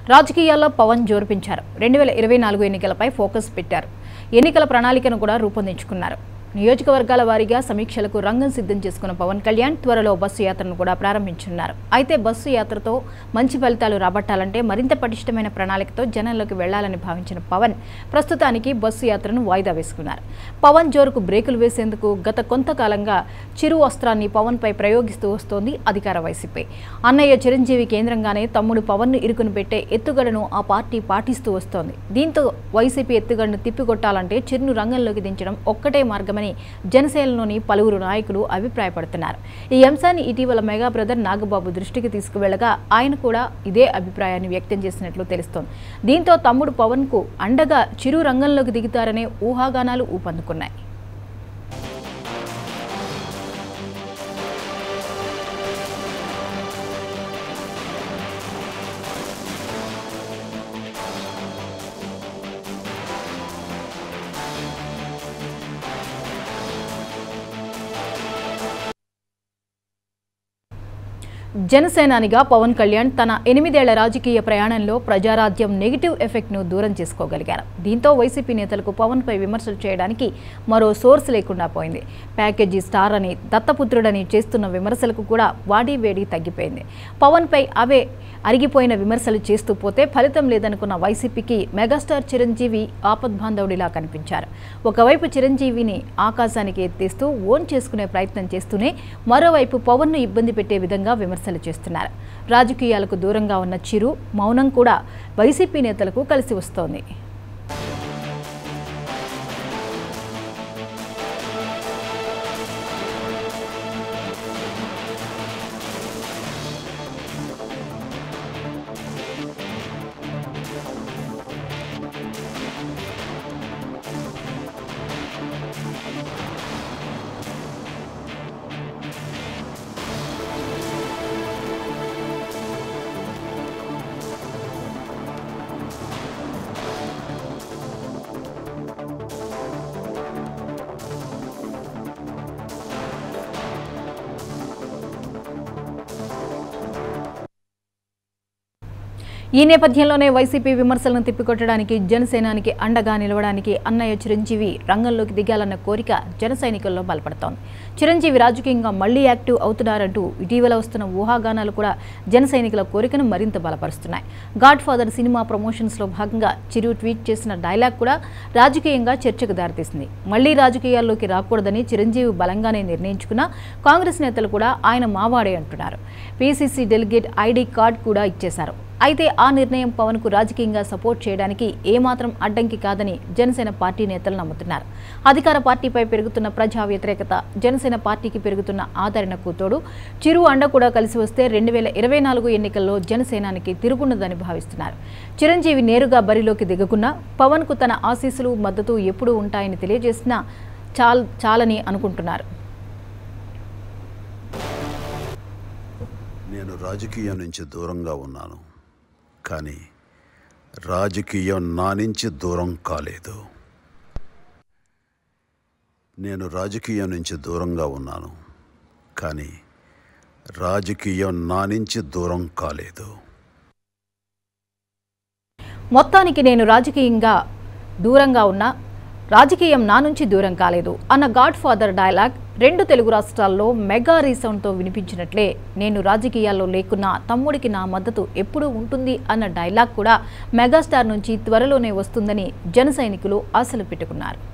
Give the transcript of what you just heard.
రాజకీయాల్లో పవన్ జోర్పించారు రెండు వేల ఇరవై నాలుగు ఎన్నికలపై ఫోకస్ పెట్టారు ఎన్నికల ప్రణాళికను కూడా రూపొందించుకున్నారు నియోజకవర్గాల వారీగా సమీక్షలకు రంగం సిద్ధం చేసుకున్న పవన్ కళ్యాణ్ త్వరలో బస్సు యాత్రను కూడా ప్రారంభించనున్నారు అయితే బస్సు యాత్రతో మంచి ఫలితాలు రాబట్టాలంటే మరింత పటిష్టమైన ప్రణాళికతో జనంలోకి వెళ్లాలని భావించిన పవన్ ప్రస్తుతానికి బస్సు యాత్రను వాయిదా వేసుకున్నారు పవన్ జోరుకు బ్రేకులు వేసేందుకు గత కొంతకాలంగా చిరు అస్త్రాన్ని పవన్ పై ప్రయోగిస్తూ వస్తోంది అధికార వైసీపీ అన్నయ్య చిరంజీవి కేంద్రంగానే తమ్ముడు పవన్ ను ఇరుకును పెట్టే ఎత్తుగడను ఆ పార్టీ పాటిస్తూ వస్తోంది దీంతో వైసీపీ ఎత్తుగడను తిప్పికొట్టాలంటే చిరును రంగంలోకి దించడం ఒక్కటే మార్గమని జనసేనలోని పలువురు నాయకులు అభిప్రాయపడుతున్నారు ఈ అంశాన్ని ఇటీవల మెగా బ్రదర్ నాగబాబు దృష్టికి తీసుకువెళ్లగా ఆయన కూడా ఇదే అభిప్రాయాన్ని వ్యక్తం చేసినట్లు తెలుస్తోంది దీంతో తమ్ముడు పవన్ కు అండగా చిరు రంగంలోకి దిగుతారనే ఊహాగానాలు ఊపందుకున్నాయి జనసేనానిగా పవన్ కళ్యాణ్ తన ఎనిమిదేళ్ల రాజకీయ ప్రయాణంలో ప్రజారాజ్యం నెగిటివ్ ఎఫెక్ట్ను దూరం చేసుకోగలిగారు దీంతో వైసీపీ నేతలకు పవన్పై విమర్శలు చేయడానికి మరో సోర్స్ లేకుండా పోయింది ప్యాకేజీ స్టార్ అని దత్తపుత్రుడని చేస్తున్న విమర్శలకు కూడా వాడి వేడి తగ్గిపోయింది పవన్పై అవే అరిగిపోయిన విమర్శలు చేస్తూ పోతే ఫలితం లేదనుకున్న వైసీపీకి మెగాస్టార్ చిరంజీవి ఆపద్బాంధవుడిలా కనిపించారు ఒకవైపు చిరంజీవిని ఆకాశానికి ఎత్తేస్తూ ఓన్ చేసుకునే ప్రయత్నం చేస్తూనే మరోవైపు పవన్ను ఇబ్బంది పెట్టే విధంగా విమర్శలు చేస్తున్నారు రాజకీయాలకు దూరంగా ఉన్న చిరు మౌనం కూడా వైసీపీ నేతలకు కలిసి వస్తోంది ఈ నేపథ్యంలోనే వైసీపీ విమర్శలను తిప్పికొట్టడానికి జనసేనానికి అండగా నిలవడానికి అన్నయ్య చిరంజీవి రంగంలోకి దిగాలన్న కోరిక జన సైనికుల్లో బలపడుతోంది చిరంజీవి రాజకీయంగా మళ్లీ యాక్టివ్ అవుతున్నారంటూ ఇటీవల వస్తున్న ఊహాగానాలు కూడా జన సైనికుల కోరికను మరింత బలపరుస్తున్నాయి గాడ్ ఫాదర్ సినిమా ప్రమోషన్స్లో భాగంగా చిరు ట్వీట్ చేసిన డైలాగ్ కూడా రాజకీయంగా చర్చకు దారితీసింది మళ్లీ రాజకీయాల్లోకి రాకూడదని చిరంజీవి బలంగానే నిర్ణయించుకున్నా కాంగ్రెస్ నేతలు కూడా ఆయన మావాడే అంటున్నారు పీసీసీ డెలిగేట్ ఐడి కార్డ్ కూడా ఇచ్చేశారు అయితే ఆ నిర్ణయం పవన్ కు రాజకీయంగా సపోర్ట్ చేయడానికి ఏమాత్రం అడ్డంకి కాదని జనసేన పార్టీ నేతలు నమ్ముతున్నారు అధికార పార్టీపై పెరుగుతున్న ప్రజా వ్యతిరేకత జనసేన పార్టీకి పెరుగుతున్న ఆదరణకు తోడు చిరు అండ కూడా కలిసి వస్తే రెండు వేల ఇరవై నాలుగు ఎన్నికల్లో జనసేనానికి తిరుగుండదని భావిస్తున్నారు చిరంజీవి నేరుగా బరిలోకి దిగకున్నా పవన్ కు తన ఆశీస్సులు మద్దతు ఎప్పుడూ ఉంటాయని తెలియజేసినా చాల్ చాలని అనుకుంటున్నారు నేను రాజకీయం నుంచి దూరంగా ఉన్నాను కానీ రాజకీయం నా నుంచి దూరం కాలేదు నేను రాజకీయం నుంచి దూరంగా ఉన్నాను కానీ రాజకీయం నా నుంచి దూరం కాలేదు మొత్తానికి నేను రాజకీయంగా దూరంగా ఉన్నా రాజకీయం నా నుంచి దూరం కాలేదు అన్న గాడ్ ఫాదర్ డైలాగ్ రెండు తెలుగు రాష్ట్రాల్లో మెగా రీసౌండ్తో వినిపించినట్లే నేను రాజకీయాల్లో లేకున్నా తమ్ముడికి నా మద్దతు ఎప్పుడూ ఉంటుంది అన్న డైలాగ్ కూడా మెగాస్టార్ నుంచి త్వరలోనే వస్తుందని జన సైనికులు ఆశలు పెట్టుకున్నారు